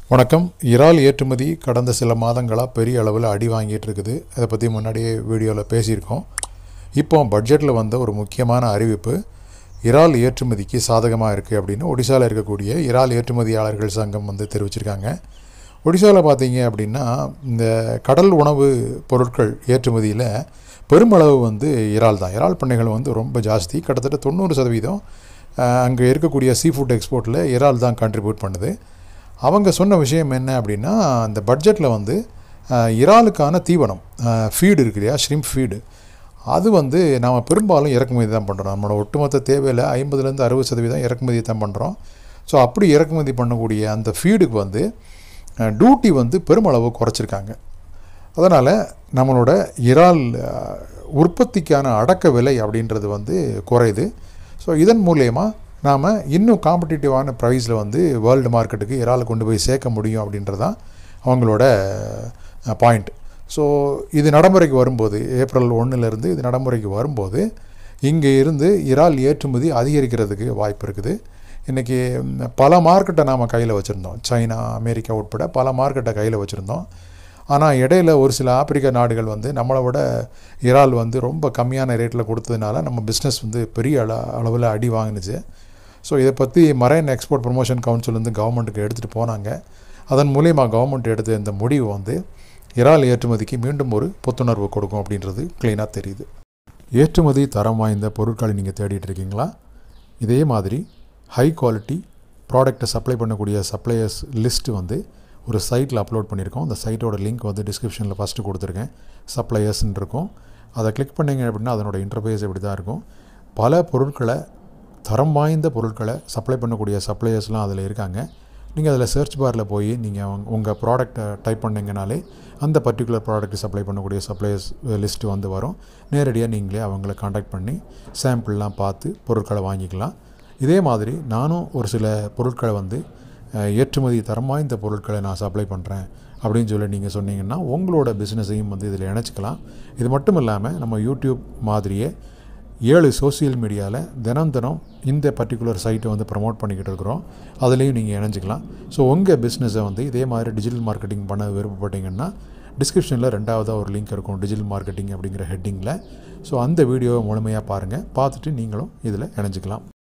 வணக்கம் இறால் ஏற்றுமதி கடந்த சில மாதங்களாக பெரிய அளவில் அடி வாங்கிட்டு இருக்குது அதை பற்றி முன்னாடியே வீடியோவில் பேசியிருக்கோம் இப்போ பட்ஜெட்டில் வந்த ஒரு முக்கியமான அறிவிப்பு இறால் ஏற்றுமதிக்கு சாதகமாக இருக்குது அப்படின்னு ஒடிசாவில் இருக்கக்கூடிய இறால் ஏற்றுமதியாளர்கள் சங்கம் வந்து தெரிவிச்சிருக்காங்க ஒடிசாவில் பார்த்தீங்க அப்படின்னா இந்த கடல் உணவு பொருட்கள் ஏற்றுமதியில் பெருமளவு வந்து இறால் தான் இறால் பண்ணைகள் வந்து ரொம்ப ஜாஸ்தி கிட்டத்தட்ட தொண்ணூறு சதவீதம் அங்கே இருக்கக்கூடிய சீ ஃபுட் எக்ஸ்போர்ட்டில் இறால் தான் கான்ட்ரிபியூட் பண்ணுது அவங்க சொன்ன விஷயம் என்ன அப்படின்னா அந்த பட்ஜெட்டில் வந்து அஹ், இறாலுக்கான தீவனம் ஃபீடு இருக்கு இல்லையா ஷ்ரிம்ப் ஃபீடு அது வந்து நாம் பெரும்பாலும் இறக்குமதி தான் பண்ணுறோம் நம்மளோட ஒட்டுமொத்த தேவையில் ஐம்பதுலேருந்து அறுபது சதவீதம் இறக்குமதி தான் பண்ணுறோம் ஸோ அப்படி இறக்குமதி பண்ணக்கூடிய அந்த ஃபீடுக்கு வந்து டியூட்டி வந்து பெருமளவு குறைச்சிருக்காங்க அதனால் நம்மளோட இறால் அஹ், உற்பத்திக்கான அடக்க விலை அப்படின்றது வந்து குறையுது ஸோ இதன் மூலயமா நாம் இன்னும் காம்படிட்டிவான ப்ரைஸில் வந்து வேர்ல்டு மார்க்கெட்டுக்கு இறாலை கொண்டு போய் சேர்க்க முடியும் அப்படின்றது தான் அவங்களோட பாயிண்ட் ஸோ இது நடைமுறைக்கு வரும்போது ஏப்ரல் ஒன்றுலேருந்து இது நடைமுறைக்கு வரும்போது இங்கே இருந்து இறால் ஏற்றுமதி அதிகரிக்கிறதுக்கு வாய்ப்பு இருக்குது இன்றைக்கி பல மார்க்கெட்டை நாம் கையில் வச்சுருந்தோம் சைனா அமெரிக்கா உட்பட பல மார்க்கெட்டை கையில் வச்சுருந்தோம் ஆனால் இடையில ஒரு சில ஆப்பிரிக்க நாடுகள் வந்து நம்மளை விட இறால் வந்து ரொம்ப கம்மியான ரேட்டில் கொடுத்ததுனால நம்ம பிஸ்னஸ் வந்து பெரிய அள அளவில் அடி வாங்கினுச்சு ஸோ இதை பற்றி மரைன் எக்ஸ்போர்ட் ப்ரொமோஷன் கவுன்சில் வந்து கவர்மெண்ட்டுக்கு எடுத்துகிட்டு போனாங்க அதன் மூலிமா கவர்மெண்ட் எடுத்த இந்த முடிவு வந்து இறால் ஏற்றுமதிக்கு மீண்டும் ஒரு புத்துணர்வு கொடுக்கும் அப்படின்றது க்ளீனாக தெரியுது ஏற்றுமதி தரம் வாய்ந்த பொருட்களை நீங்கள் தேடிட்டு இருக்கீங்களா இதே மாதிரி ஹை குவாலிட்டி ப்ராடக்ட்டை சப்ளை பண்ணக்கூடிய சப்ளையர்ஸ் லிஸ்ட்டு வந்து ஒரு சைட்டில் அப்லோட் பண்ணியிருக்கோம் அந்த சைட்டோட லிங்க் வந்து டிஸ்கிரிப்ஷனில் ஃபஸ்ட்டு கொடுத்துருக்கேன் சப்ளையர்ஸ்ன்னு இருக்கும் அதை கிளிக் பண்ணிங்க அப்படின்னா அதனோட இன்டர்ஃபேஸ் இப்படி தான் இருக்கும் பல பொருட்களை தரம் வாய்ந்த பொருட்களை சப்ளை பண்ணக்கூடிய சப்ளையர்ஸ்லாம் அதில் இருக்காங்க நீங்கள் அதில் சர்ச் பாரில் போய் நீங்கள் உங்கள் ப்ராடக்ட்டை டைப் பண்ணிங்கனாலே அந்த பர்டிகுலர் ப்ராடக்ட் சப்ளை பண்ணக்கூடிய சப்ளையர்ஸ் லிஸ்ட்டு வந்து வரும் நேரடியாக நீங்களே அவங்கள காண்டாக்ட் பண்ணி சாம்பிள்லாம் பார்த்து பொருட்களை வாங்கிக்கலாம் இதே மாதிரி நானும் ஒரு சில பொருட்களை வந்து அஹ், ஏற்றுமதி தரம் வாய்ந்த பொருட்களை நான் சப்ளை பண்ணுறேன் அப்படின்னு சொல்லி நீங்கள் சொன்னீங்கன்னா உங்களோட பிஸ்னஸையும் வந்து இதில் இணைச்சிக்கலாம் இது மட்டும் இல்லாமல் நம்ம யூடியூப் மாதிரியே ஏழு சோஷியல் மீடியாவில் தினம் தினம் இந்த பர்டிகுலர் சைட்டை வந்து ப்ரமோட் பண்ணிக்கிட்டு இருக்கிறோம் அதுலேயும் நீங்கள் இணைஞ்சிக்கலாம் ஸோ உங்கள் பிஸ்னஸை வந்து இதே மாதிரி டிஜிட்டல் மார்க்கெட்டிங் பண்ண விருப்பப்பட்டீங்கன்னா டிஸ்கிரிப்ஷனில் ரெண்டாவதாக ஒரு லிங்க் இருக்கும் டிஜிட்டல் மார்க்கெட்டிங் அப்படிங்கிற ஹெட்டிங்கில் ஸோ அந்த வீடியோவை முழுமையாக பாருங்கள் பார்த்துட்டு நீங்களும் இதில் இணைஞ்சிக்கலாம்